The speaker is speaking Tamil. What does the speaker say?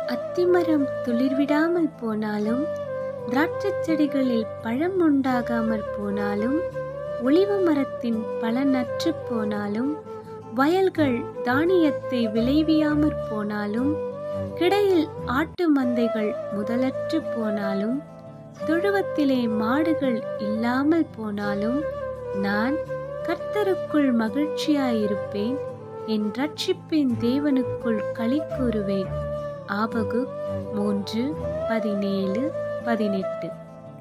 அத்திமரம் துளிர்விடாமல் போனாலும் திராட்சைச் செடிகளில் பழம் உண்டாகாமற் போனாலும் ஒளிவ மரத்தின் பலனற்று போனாலும் வயல்கள் தானியத்தை விளைவியாமற் போனாலும் கிடையில் ஆட்டு மந்தைகள் முதலற்று போனாலும் தொழுவத்திலே மாடுகள் இல்லாமல் போனாலும் நான் கர்த்தருக்குள் மகிழ்ச்சியாயிருப்பேன் என் ரட்சிப்பின் தேவனுக்குள் களி கூறுவேன் ஆபகு மூன்று பதினேழு பதினெட்டு